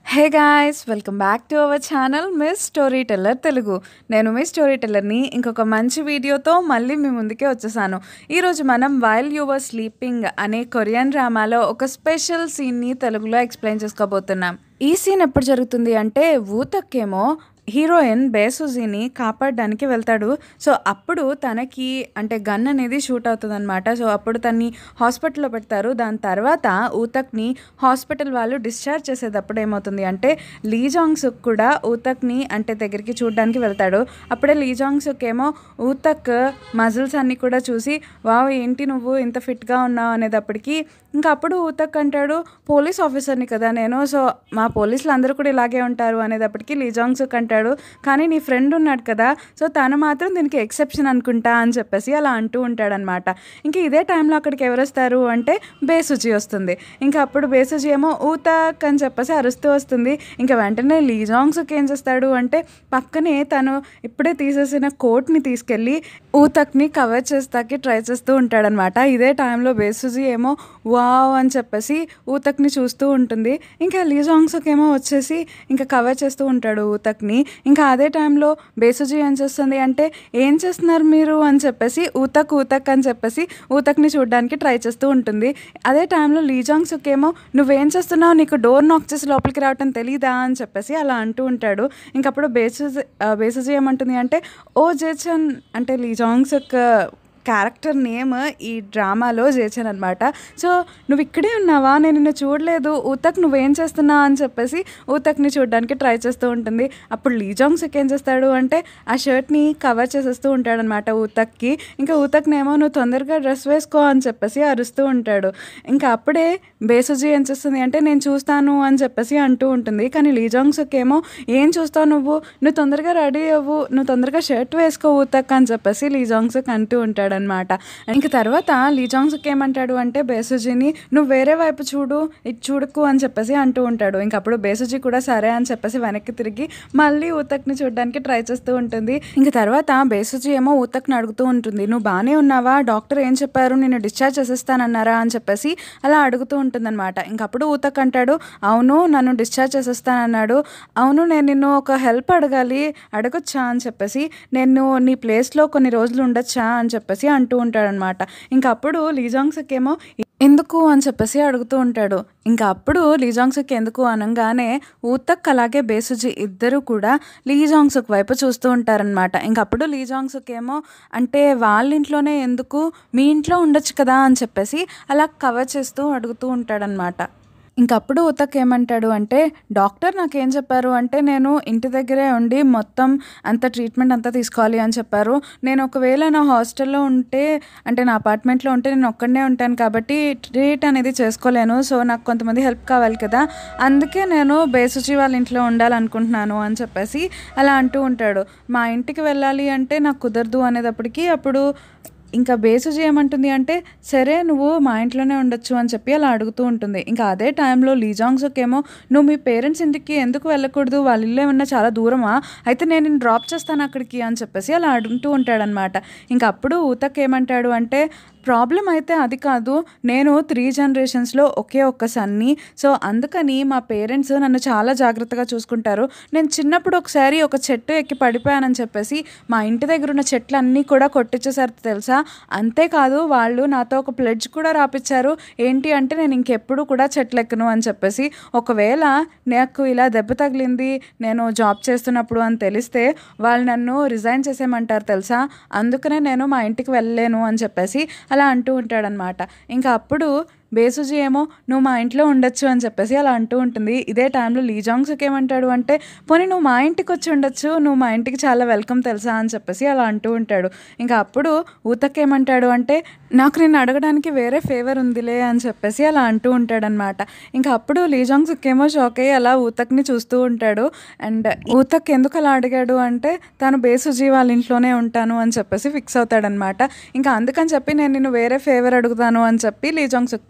hey guys welcome back to our channel miss storyteller Telugu నేను మీ story టెల్లర్ని ఇంకొక మంచి వీడియోతో మళ్ళీ మీ ముందుకే వచ్చేసాను ఈరోజు మనం వైల్ యు వర్ స్లీపింగ్ అనే కొరియన్ డ్రామాలో ఒక స్పెషల్ సీన్ని తెలుగులో ఎక్స్ప్లెయిన్ చేసుకోబోతున్నాం ఈ సీన్ ఎప్పుడు జరుగుతుంది అంటే ఊతక్కేమో హీరోయిన్ బేసుజీని కాపాడడానికి వెళ్తాడు సో అప్పుడు తనకి అంటే గన్ అనేది షూట్ అవుతుంది అనమాట సో అప్పుడు తన్ని హాస్పిటల్లో పెడతారు దాని తర్వాత ఊతక్ని హాస్పిటల్ వాళ్ళు డిశ్చార్జ్ చేసేటప్పుడు ఏమవుతుంది అంటే లీజాంగ్ సుక్ కూడా ఊతక్ని అంటే దగ్గరికి చూడడానికి వెళ్తాడు అప్పుడే లీజాంగ్ సుక్ ఏమో ఊతక్ మజిల్స్ అన్ని కూడా చూసి వావ్ ఏంటి నువ్వు ఇంత ఫిట్గా ఉన్నావు అనేటప్పటికి ఇంకా అప్పుడు ఊతక్ అంటాడు పోలీస్ ఆఫీసర్ని కదా నేను సో మా పోలీసులు అందరూ కూడా ఇలాగే ఉంటారు అనేటప్పటికి లీజాంగ్ సుక్ అంటాడు కానీ నీ ఫ్రెండ్ ఉన్నాడు కదా సో తను మాత్రం దీనికి ఎక్సెప్షన్ అనుకుంటా అని చెప్పేసి అలా అంటూ ఉంటాడనమాట ఇంకా ఇదే టైంలో అక్కడికి ఎవరు వస్తారు అంటే బేసుజీ వస్తుంది ఇంకా అప్పుడు బేసుజీ ఏమో ఊతక్ అని చెప్పేసి అరుస్తూ వస్తుంది ఇంకా వెంటనే లీజాంగ్ సుక్ ఏం చేస్తాడు అంటే పక్కనే తను ఇప్పుడే తీసేసిన కోట్ని తీసుకెళ్ళి ఊతక్ని కవర్ చేస్తాకి ట్రై చేస్తూ ఉంటాడనమాట ఇదే టైంలో బేసుజీ ఏమో వావ్ అని చెప్పేసి ఊతక్ని చూస్తూ ఉంటుంది ఇంకా లీజాంగ్స్కి ఏమో వచ్చేసి ఇంకా కవర్ చేస్తూ ఉంటాడు ఊతక్ని ఇంకా అదే టైంలో బేసుజీ ఏం చేస్తుంది అంటే ఏం చేస్తున్నారు మీరు అని చెప్పేసి ఊతక్ ఊతక్ అని చెప్పేసి ఊతక్ని చూడడానికి ట్రై చేస్తూ ఉంటుంది అదే టైంలో లీజాంగ్స్కి ఏమో నువ్వేం చేస్తున్నావు నీకు డోర్ నాక్ చేసి లోపలికి రావటం తెలీదా అని చెప్పేసి అలా అంటూ ఉంటాడు ఇంకప్పుడు బేసుజీ బేసుజీ ఏమంటుంది అంటే ఓ జేచన్ అంటే లీజాంగ్స్ యొక్క క్యారెక్టర్ నేమ్ ఈ డ్రామాలో జేచన్ అనమాట సో నువ్వు ఇక్కడే ఉన్నావా నేను నిన్ను చూడలేదు ఊతక్ నువ్వేం చేస్తున్నావు అని చెప్పేసి ఊతక్ని చూడడానికి ట్రై చేస్తూ ఉంటుంది అప్పుడు లీజాంగ్ సిక్ ఏం చేస్తాడు అంటే ఆ షర్ట్ని కవర్ చేసేస్తూ ఉంటాడనమాట ఊతక్కి ఇంకా ఊతక్నేమో నువ్వు తొందరగా డ్రెస్ వేసుకో అని చెప్పేసి అరుస్తూ ఉంటాడు ఇంకా అప్పుడే బేసుజీ ఏం చేస్తుంది అంటే నేను చూస్తాను అని చెప్పేసి అంటూ ఉంటుంది కానీ లీజాంగ్ సిక్ ఏమో ఏం చూస్తావు నువ్వు నువ్వు తొందరగా రెడీ అవ్వు నువ్వు తొందరగా షర్ట్ వేసుకో ఊతక్ అని చెప్పేసి లీజాంగ్ సిక్ అంటూ ఉంటాడు అనమాట ఇంక తర్వాత లీజాంగ్స్కి ఏమంటాడు అంటే బేసుజీని నువ్వు వేరే వైపు చూడు ఇటు చూడకు అని చెప్పేసి అంటూ ఉంటాడు ఇంక అప్పుడు బేసుజీ కూడా సరే అని చెప్పేసి వెనక్కి తిరిగి మళ్ళీ ఊతక్ని చూడడానికి ట్రై చేస్తూ ఉంటుంది ఇంక తర్వాత బేసుజీ ఏమో ఊతక్ని అడుగుతూ ఉంటుంది నువ్వు బాగానే ఉన్నావా డాక్టర్ ఏం చెప్పారు నేను డిశ్చార్జ్ చేసేస్తానన్నారా అని చెప్పేసి అలా అడుగుతూ ఉంటుందన్నమాట ఇంకప్పుడు ఊతక్ అంటాడు అవును నన్ను డిశ్చార్జ్ చేసేస్తానన్నాడు అవును నేను నిన్ను ఒక హెల్ప్ అడగాలి అడగొచ్చా అని చెప్పేసి నేను నీ ప్లేస్లో కొన్ని రోజులు ఉండొచ్చా అని చెప్పేసి అంటూ ఉంటాడనమాట ఇంకా అప్పుడు లీజాంగ్స్కి ఏమో ఎందుకు అని చెప్పేసి అడుగుతూ ఉంటాడు ఇంకా అప్పుడు లీజాంగ్సుక్ ఎందుకు అనగానే ఊతక్ అలాగే బేసుజీ ఇద్దరు కూడా లీజాంగ్సుక్ వైపు చూస్తూ ఉంటారనమాట ఇంక అప్పుడు లీజాంగ్సుక్ ఏమో అంటే వాళ్ళ ఇంట్లోనే ఎందుకు మీ ఇంట్లో ఉండొచ్చు కదా అని చెప్పేసి అలా కవర్ చేస్తూ అడుగుతూ ఉంటాడనమాట ఇంకప్పుడు ఉతక్ ఏమంటాడు అంటే డాక్టర్ నాకేం చెప్పారు అంటే నేను ఇంటి దగ్గరే ఉండి మొత్తం అంత ట్రీట్మెంట్ అంతా తీసుకోవాలి అని చెప్పారు నేను ఒకవేళ నా హాస్టల్లో ఉంటే అంటే నా అపార్ట్మెంట్లో ఉంటే నేను ఒక్కడనే ఉంటాను కాబట్టి ట్రీట్ అనేది చేసుకోలేను సో నాకు కొంతమంది హెల్ప్ కావాలి కదా అందుకే నేను బేసుచి వాళ్ళ ఇంట్లో ఉండాలనుకుంటున్నాను అని చెప్పేసి అలా అంటూ ఉంటాడు మా ఇంటికి వెళ్ళాలి అంటే నాకు కుదరదు అనేటప్పటికి అప్పుడు ఇంకా బేసుజీ ఏమంటుంది అంటే సరే నువ్వు మా ఇంట్లోనే ఉండొచ్చు అని చెప్పి అలా అడుగుతూ ఉంటుంది ఇంకా అదే టైంలో లీజాంగ్స్కి ఏమో నువ్వు మీ పేరెంట్స్ ఇంటికి ఎందుకు వెళ్ళకూడదు వాళ్ళ ఇల్లు ఏమన్నా చాలా దూరమా అయితే నేను నిన్ను డ్రాప్ చేస్తాను అక్కడికి అని చెప్పేసి అలా అడుగుతూ ఉంటాడనమాట ఇంకా అప్పుడు ఊతక్ ఏమంటాడు అంటే ప్రాబ్లం అయితే అది కాదు నేను త్రీ జనరేషన్స్లో ఒకే ఒక్క సన్ని సో అందుకని మా పేరెంట్స్ నన్ను చాలా జాగ్రత్తగా చూసుకుంటారు నేను చిన్నప్పుడు ఒకసారి ఒక చెట్టు ఎక్కి పడిపోయానని చెప్పేసి మా ఇంటి దగ్గర ఉన్న చెట్లన్నీ కూడా కొట్టించేసారు తెలుసా అంతేకాదు వాళ్ళు నాతో ఒక ప్లెడ్జ్ కూడా రాపిచ్చారు ఏంటి అంటే నేను ఇంకెప్పుడు కూడా చెట్లు ఎక్కను అని చెప్పేసి ఒకవేళ నాకు ఇలా దెబ్బ తగిలింది నేను జాబ్ చేస్తున్నప్పుడు అని తెలిస్తే వాళ్ళు నన్ను రిజైన్ చేసేయమంటారు తెలుసా అందుకనే నేను మా ఇంటికి వెళ్ళలేను అని చెప్పేసి అలా అంటూ ఉంటాడనమాట ఇంకా అప్పుడు బేసుజీ ఏమో నువ్వు మా ఇంట్లో ఉండొచ్చు అని చెప్పేసి అలా అంటూ ఉంటుంది ఇదే టైంలో లీజాంగ్స్కి ఏమంటాడు అంటే పోనీ నువ్వు మా ఇంటికి వచ్చి ఉండొచ్చు నువ్వు మా ఇంటికి చాలా వెల్కమ్ తెలుసా అని చెప్పేసి అలా అంటూ ఉంటాడు ఇంకా అప్పుడు ఊతక్ ఏమంటాడు అంటే నాకు నేను అడగడానికి వేరే ఫేవర్ ఉందిలే అని చెప్పేసి అలా అంటూ ఉంటాడనమాట ఇంకా అప్పుడు లీజాంగ్స్కి ఏమో షాక్ అయ్యి అలా ఊతక్ని చూస్తూ ఉంటాడు అండ్ ఊతక్ ఎందుకు అలా అడిగాడు అంటే తను బేసుజీ వాళ్ళ ఇంట్లోనే ఉంటాను అని చెప్పేసి ఫిక్స్ అవుతాడనమాట ఇంకా అందుకని చెప్పి నేను నిన్ను వేరే ఫేవర్ అడుగుతాను అని చెప్పి లీజాంగ్సుక్తో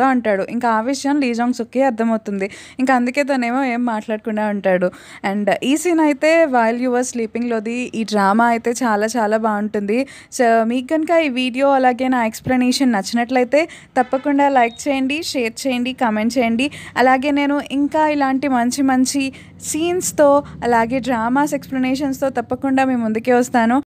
అంటాడు ఇంకా ఆ విషయం లీజాంగ్ సుక్కి అర్థమవుతుంది ఇంకా అందుకే తనేమో ఏం మాట్లాడకుండా ఉంటాడు అండ్ ఈ సీన్ అయితే వైల్ యువర్ స్లీపింగ్లోది ఈ డ్రామా అయితే చాలా చాలా బాగుంటుంది సో మీకు కనుక ఈ వీడియో అలాగే నా ఎక్స్ప్లెనేషన్ నచ్చినట్లయితే తప్పకుండా లైక్ చేయండి షేర్ చేయండి కామెంట్ చేయండి అలాగే నేను ఇంకా ఇలాంటి మంచి మంచి సీన్స్తో అలాగే డ్రామాస్ ఎక్స్ప్లెనేషన్స్తో తప్పకుండా మీ ముందుకే వస్తాను